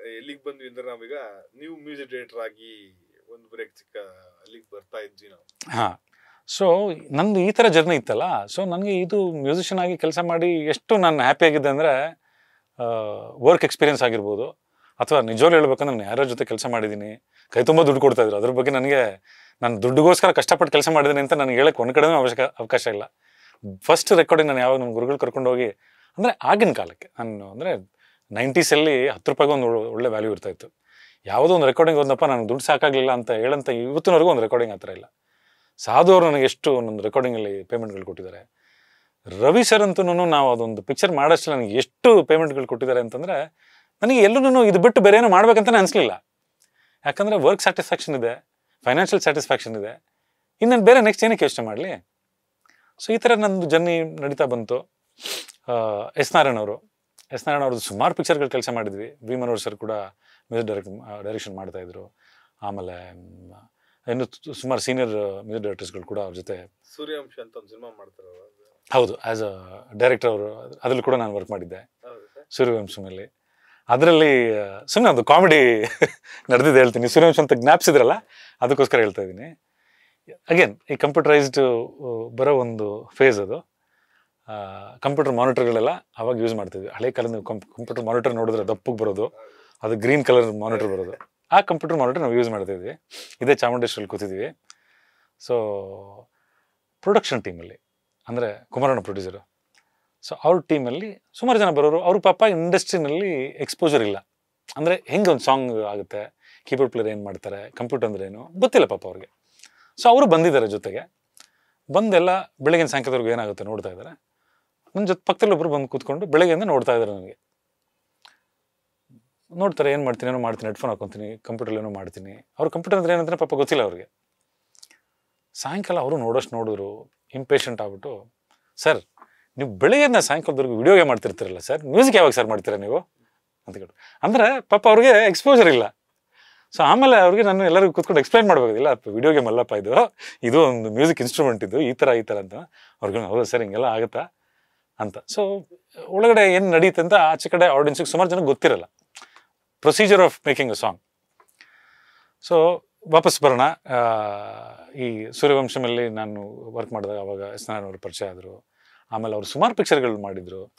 ಎಲ್ಲಿಗೆ ಬಂದ್ವಿ ಅಂದ್ರೆ ನಾವೀಗ ನೀವು ಮ್ಯೂಸಿಕ್ ಡೈರೆಕ್ಟರ್ ಆಗಿ ಒಂದು ಬ್ರೇಕ್ ಸಿಕ್ಕ ಅಲ್ಲಿಗೆ ಬರ್ತಾ ಇದ್ವಿ ನಾವು ಹಾಂ ಸೊ ನಂದು ಈ ಥರ ಜರ್ನಿ ಇತ್ತಲ್ಲ ಸೊ ನನಗೆ ಇದು ಮ್ಯೂಸಿಷಿಯನ್ ಆಗಿ ಕೆಲಸ ಮಾಡಿ ಎಷ್ಟು ನಾನು ಹ್ಯಾಪಿ ಆಗಿದ್ದೆ ಅಂದರೆ ವರ್ಕ್ ಎಕ್ಸ್ಪೀರಿಯನ್ಸ್ ಆಗಿರ್ಬೋದು ಅಥವಾ ನಿಜವಾಗ್ಲೂ ಹೇಳ್ಬೇಕಂದ್ರೆ ನಾನು ಯಾರ್ಯಾರ ಜೊತೆ ಕೆಲಸ ಮಾಡಿದ್ದೀನಿ ಕೈ ತುಂಬ ದುಡ್ಡು ಕೊಡ್ತಾ ಇದ್ರು ಅದ್ರ ಬಗ್ಗೆ ನನಗೆ ನಾನು ದುಡ್ಡುಗೋಸ್ಕರ ಕಷ್ಟಪಟ್ಟು ಕೆಲಸ ಮಾಡಿದ್ದೀನಿ ಅಂತ ನನಗೆ ಹೇಳಕ್ಕೆ ಒಂದು ಕಡೆನೂ ಅವಶ್ಯಕ ಅವಕಾಶ ಇಲ್ಲ ಫಸ್ಟ್ ರೆಕಾರ್ಡಿಂಗ್ ನಾನು ಯಾವಾಗ ನಮ್ಮ ಗುರುಗಳು ಕರ್ಕೊಂಡು ಹೋಗಿ ಅಂದರೆ ಆಗಿನ ಕಾಲಕ್ಕೆ ನಾನು ಅಂದರೆ ನೈಂಟೀಸಲ್ಲಿ ಹತ್ತು ರೂಪಾಯಿಗೆ ಒಂದು ಒಳ್ಳೆ ವ್ಯಾಲ್ಯೂ ಇರ್ತಾ ಇತ್ತು ಯಾವುದೋ ಒಂದು ರೆಕಾರ್ಡಿಂಗ್ ಹೋದಪ್ಪ ನನಗೆ ದುಡ್ಡು ಸಾಕಾಗಲಿಲ್ಲ ಅಂತ ಹೇಳಂತ ಇವತ್ತಿನವರೆಗೂ ಒಂದು ರೆಕಾರ್ಡಿಂಗ್ ಆ ಥರ ಇಲ್ಲ ಸಾಧು ಅವರು ನನಗೆ ಎಷ್ಟು ಒಂದೊಂದು ರೆಕಾರ್ಡಿಂಗಲ್ಲಿ ಪೇಮೆಂಟ್ಗಳು ಕೊಟ್ಟಿದ್ದಾರೆ ರವಿ ಸರ್ ಅಂತೂ ನಾವು ಅದೊಂದು ಪಿಕ್ಚರ್ ಮಾಡೋಷ್ಟು ನನಗೆ ಎಷ್ಟು ಪೇಮೆಂಟ್ಗಳು ಕೊಟ್ಟಿದ್ದಾರೆ ಅಂತಂದರೆ ನನಗೆ ಎಲ್ಲೂ ಇದು ಬಿಟ್ಟು ಬೇರೆ ಏನೋ ಮಾಡ್ಬೇಕಂತಾನೆ ಅನಿಸ್ಲಿಲ್ಲ ಯಾಕಂದರೆ ವರ್ಕ್ ಸ್ಯಾಟಿಸ್ಫ್ಯಾಕ್ಷನ್ ಇದೆ ಫೈನಾನ್ಷಿಯಲ್ ಸ್ಯಾಟಿಸ್ಫ್ಯಾಕ್ಷನ್ ಇದೆ ಇನ್ನು ನಾನು ಬೇರೆ ನೆಕ್ಸ್ಟ್ ಏನಕ್ಕೆ ಯೋಚನೆ ಮಾಡಲಿ ಸೊ ಈ ಥರ ನಂದು ಜರ್ನಿ ನಡೀತಾ ಬಂತು ಆ, ಎಸ್ ನಾರಾಯಣ್ ಅವರು ಎಸ್ ನಾರಾಯಣ್ ಅವ್ರದ್ದು ಸುಮಾರು ಪಿಕ್ಚರ್ಗಳು ಕೆಲಸ ಮಾಡಿದ್ವಿ ವಿ ಮನೋಹರ್ ಸರ್ ಕೂಡ ಮ್ಯೂಸಿಕ್ ಡೈರೆಕ್ಟ್ ಡೈರೆಕ್ಷನ್ ಮಾಡ್ತಾ ಇದ್ರು ಆಮೇಲೆ ಮ್, ಇನ್ನು ತು- ಸುಮಾರು ಸೀನಿಯರ್ ಮ್ಯೂಸಿಕ್ ಡೈರೆಕ್ಟರ್ಸ್ಗಳು ಕೂಡ ಅವ್ರ ಜೊತೆ ಸೂರ್ಯವಂಶ ಅಂತ ಒಂದು ಸಿನಿಮಾ ಮಾಡ್ತಾರಲ್ಲ ಅದು. ಹೌದು ಆ್ಯಸ್ ಅ ಡೈರೆಕ್ಟರ್ ಅವರು ಅದ್ರಲ್ಲಿ ಕೂಡ ನಾನು ವರ್ಕ್ ಮಾಡಿದ್ದೆ ಹೌದು ಸರ್ ಸೂರ್ಯವಂಶಮಲ್ಲಿ ಅದರಲ್ಲಿ ಸುಮ್ಮನೆ ಅದು ಕಾಮಿಡಿ ನಡೆದಿದೆ ಹೇಳ್ತೀನಿ ಸೂರ್ಯವಂಶ ಅಂತ ಜ್ಞಾಪಿಸಿದ್ರಲ್ಲ ಅದಕ್ಕೋಸ್ಕರ ಹೇಳ್ತಾ ಇದ್ದೀನಿ ಅಗೇನ್ ಈ ಕಂಪ್ಯೂಟರೈಸ್ಡ್ ಬರೋ ಒಂದು ಫೇಸ್ ಅದು ಕಂಪ್ಯೂಟರ್ ಮಾನಿಟರ್ಗಳೆಲ್ಲ ಅವಾಗ ಯೂಸ್ ಮಾಡ್ತಿದ್ವಿ ಹಳೆ ಕಾಲದ ಕಂಪ್ಯೂಟರ್ ಮಾನಿಟರ್ ನೋಡಿದ್ರೆ ದಪ್ಪಗೆ ಬರೋದು ಅದು ಗ್ರೀನ್ ಕಲರ್ ಮಾನಿಟರ್ ಬರೋದು ಆ ಕಂಪ್ಯೂಟರ್ ಮಾನಿಟರ್ ನಾವು ಯೂಸ್ ಮಾಡ್ತಿದ್ವಿ ಇದೇ ಚಾಮುಂಡೇಶ್ವರಲ್ಲಿ ಕೂತಿದ್ವಿ ಸೊ ಪ್ರೊಡಕ್ಷನ್ ಟೀಮಲ್ಲಿ ಅಂದರೆ ಕುಮಾರಣ್ಣ ಪ್ರೊಡ್ಯೂಸರು ಸೊ ಅವ್ರ ಟೀಮಲ್ಲಿ ಸುಮಾರು ಜನ ಬರೋರು ಅವ್ರ ಪಾಪ ಇಂಡಸ್ಟ್ರಿನಲ್ಲಿ ಎಕ್ಸ್ಪೋಜರ್ ಇಲ್ಲ ಅಂದರೆ ಹೆಂಗೆ ಒಂದು ಸಾಂಗ್ ಆಗುತ್ತೆ ಕೀಬೋರ್ಡ್ ಪ್ಲೇಯರ್ ಏನು ಮಾಡ್ತಾರೆ ಕಂಪ್ಯೂಟರ್ ಅಂದ್ರೆ ಏನು ಗೊತ್ತಿಲ್ಲ ಪಾಪ ಅವ್ರಿಗೆ ಸೊ ಅವರು ಬಂದಿದ್ದಾರೆ ಜೊತೆಗೆ ಬಂದೆಲ್ಲ ಬೆಳಗಿನ ಸಾಯಂಕಾಲದವರೆಗೂ ಏನಾಗುತ್ತೆ ನೋಡ್ತಾ ಇದ್ದಾರೆ ನನ್ನ ಜೊತೆ ಪಕ್ಕದಲ್ಲಿ ಒಬ್ಬರು ಬಂದು ಕೂತ್ಕೊಂಡು ಬೆಳಗ್ಗೆಯಿಂದ ನೋಡ್ತಾ ಇದ್ದಾರೆ ನನಗೆ ನೋಡ್ತಾರೆ ಏನು ಮಾಡ್ತೀನಿ ಏನೋ ಮಾಡ್ತೀನಿ ಹೆಡ್ಫೋನ್ ಹಾಕೊತೀನಿ ಕಂಪ್ಯೂಟರ್ ಏನೋ ಮಾಡ್ತೀನಿ ಅವ್ರ ಕಂಪ್ಯೂಟರ್ ಅಂದ್ರೆ ಏನಂದ್ರೆ ಪಾಪ ಗೊತ್ತಿಲ್ಲ ಅವ್ರಿಗೆ ಸಾಯಂಕಾಲ ಅವರು ನೋಡೋಷ್ಟು ನೋಡಿದ್ರು ಇಂಪೇಷಂಟ್ ಆಗ್ಬಿಟ್ಟು ಸರ್ ನೀವು ಬೆಳಗ್ಗೆಯಿಂದ ಸಾಯಂಕಾಲದವರೆಗೂ ವಿಡಿಯೋಗೆ ಮಾಡ್ತಿರ್ತೀರಲ್ಲ ಸರ್ ಮ್ಯೂಸಿಕ್ ಯಾವಾಗ ಸರ್ ಮಾಡ್ತೀರಾ ನೀವು ಅಂತ ಕೇಳು ಅಂದರೆ ಪಾಪ ಅವ್ರಿಗೆ ಎಕ್ಸ್ಪೋಜರ್ ಇಲ್ಲ ಸೊ ಆಮೇಲೆ ಅವ್ರಿಗೆ ನಾನು ಎಲ್ಲರಿಗೂ ಕೂತ್ಕೊಂಡು ಎಕ್ಸ್ಪ್ಲೈನ್ ಮಾಡಬೇಕಿಲ್ಲ ವಿಡಿಯೋ ಗೇಮ್ ಅಲ್ಲಪ್ಪ ಇದು ಇದು ಒಂದು ಮ್ಯೂಸಿಕ್ ಇನ್ಸ್ಟ್ರೂಮೆಂಟ್ ಇದು ಈ ಥರ ಈ ಥರ ಅಂತ ಅವ್ರಿಗೆ ಹೌದಾ ಸರ್ ಹಿಂಗೆಲ್ಲ ಆಗುತ್ತಾ ಅಂತ ಸೊ ಒಳಗಡೆ ಏನು ನಡೀತೆ ಅಂತ ಆಚೆ ಕಡೆ ಆಡಿಯನ್ಸಿಗೆ ಸುಮಾರು ಜನ ಗೊತ್ತಿರಲ್ಲ procedure of making a song so ವಾಪಸ್ ಬರೋಣ ಆ, ಈ ಸೂರ್ಯವಂಶಮಲ್ಲಿ ನಾನು ವರ್ಕ್ ಮಾಡಿದಾಗ ಅವಾಗ ಎಸ್ ನಾರಾಯಣ್ ಅವರು ಪರಿಚಯ ಆದರು ಆಮೇಲೆ ಅವರು ಸುಮಾರು ಪಿಕ್ಚರ್ಗಳು ಮಾಡಿದರು